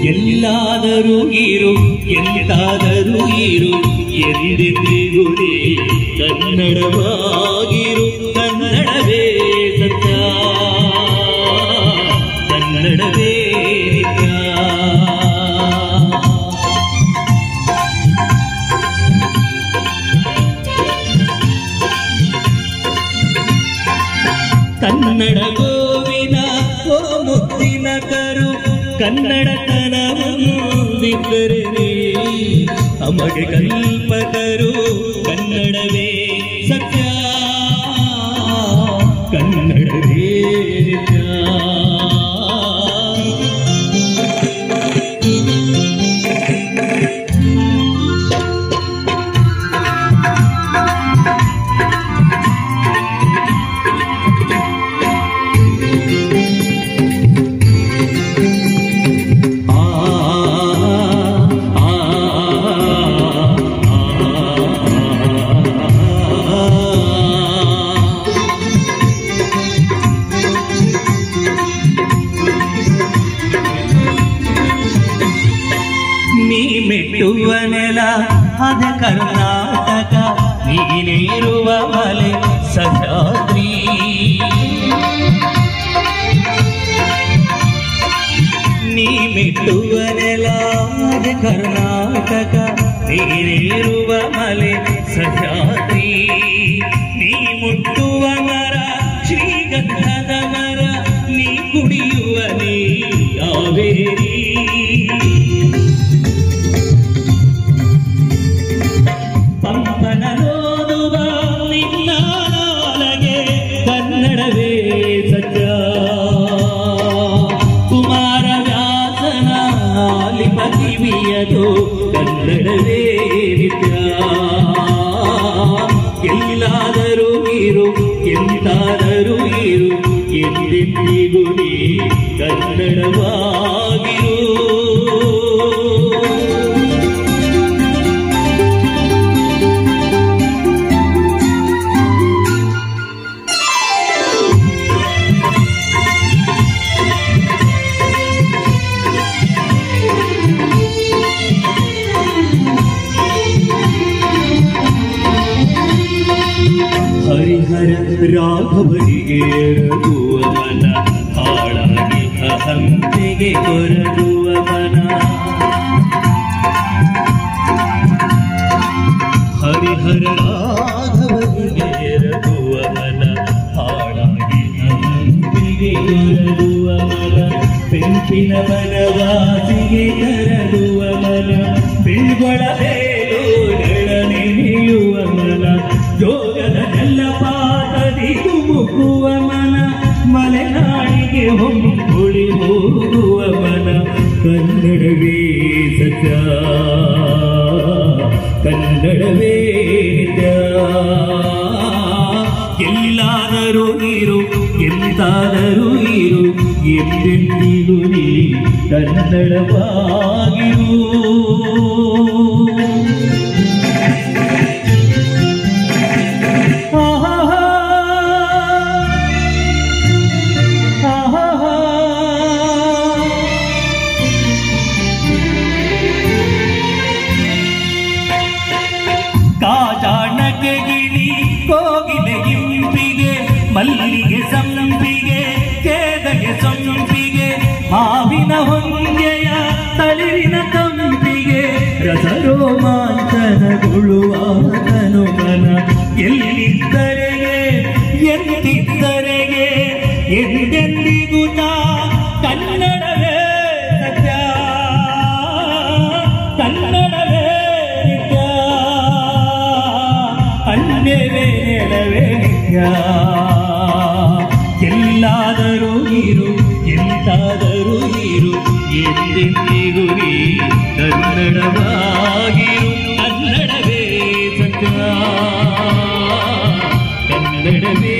ಎಲ್ಲಾದರೂ ಇರು ಎಂತಾದರೂ ಇರು ಎಂದೆಂದಿಗೂ ನೀ ಕನ್ನಡವಾಗಿರು ಕನ್ನಡವೇ ಸತ್ಯ ಕನ್ನಡವೇ ನಿತ್ಯ ಕನ್ನಡ ಗೋವಿನ ಓ ಮುತ್ತಿನ ಕರು ಕನ್ನಡತನವೊಂದಿದ್ದರೆ ಅಮಗೆ ಕಲ್ಪಕರು ಕನ್ನಡವೇ ಸತ್ಯ ಕನ್ನಡವೇ ನಿತ್ಯ ಆ ಆ ನೀ ಮೆಟ್ಟುವ ನೆಲ ಅದ ಕರ್ನಾಟಕ ನೀನೇರುವ ಮಲೆ ಸಹ್ಯಾದ್ರಿ ನೀ ಮೆಟ್ಟುವ ನೆಲ ಅದ ಕರ್ನಾಟಕ ನೀನೇರುವ ಮಲೆ ಸಹ್ಯಾದ್ರಿ ನೀ ಮುಟ್ಟುವ ಮರ ಶ್ರೀಗಂಧದ ಮರ ನೀ ಕುಡಿಯುವ ನೀ ಕಾವೇರಿ ಪಂಪನೋದುವ ನಿನ್ನ ನಾಲಗೆ ಕನ್ನಡವೇ ಸತ್ಯ ಕುಮಾರ ವ್ಯಾಸನ ಲಿಪತಿವಿಯದು ಕನ್ನಡವೇ ನಿತ್ಯ ಎಲ್ಲಾದರೂ ಇರು ಎಂತಾದರೂ ಇರು ಎಂದೆಂದಿಗೂ ನೀ ಕನ್ನಡವಾಗಿರು ಹರಿಹರ ರಾಘವರಿಗೆ ಎರಗುವ ಮನ ಹಾಳಾಗಿ ಅಹಂತೆಗೆ ಕೊರಗುವ ಮನ ಹರಿಹರ ರಾಘವರಿಗೆ ಎರಗುವ ಮನ ಹಾಳಾಗಿ ಅಹಂತೆಗೆ ಕೊರಗುವ ಮನ ಪೆಂಪಿನ ಮನವಾಸಿಗೆ ಕರಗುವ ಮನ ಬೆಳ್ಗೊಳ ಬೇಲೂರಳ ನೆನೆಯುವ ಮನ ಜೋಗದ ಜಲಪಾತದಿ ಮುಗುವ ಮನ ಮಲೆನಾಡಿಗೆ ಹೊಂಬುಳಿ ಹೋಗುವ ಮನ ಕನ್ನಡವೇ ಸತ್ಯ ಕನ್ನಡವೇ ನಿತ್ಯ ಎಲ್ಲಾದರೂ ಇರು ಎಂತಾದರೂ ಇರು ಎಂದೆಂದಿಗೂ ನೀ ಕನ್ನಡವಾಗಿರು ಆಹಾಹಾ. ಆಹಾಹಾ. ಕಾಜಾಣಕ್ಕೆ ಗಿಳಿ ಕೋಗಿಲೆ ಇಂಪಿಗೆ ಮಲ್ಲಿಗೆ ಸಂಪಿಗೆ ಕೇದಗೆ ಸಂಪಿಗೆ ಮಾವಿನ ಹೊಂಗೆಯ ತಳಿರಿನ ತಂಪಿಗೆ ರಸರೋಮಾಂಚನಗೊಳ್ಳುವ ತನುಮನ ಎಲ್ಲಿದ್ದರೆಗೆ ಎಂದಿದ್ದರೆಗೆ ಎಂದೆಂದಿಗೂ ತಾ ಕನ್ನಡವೇ ಸತ್ಯ ಕನ್ನಡವೇ ನಿತ್ಯ ಅನ್ನವೇ ನೆಲವೇ ನಿತ್ಯ ಎಲ್ಲಾದರೂ ಇರು ಎಂತಾದರೂ ಇರು ಎಂದೆಂದಿಗೂ ನೀ ಕನ್ನಡವಾಗಿರು ಕನ್ನಡವೇ ಸತ್ಯ ಕನ್ನಡವೇ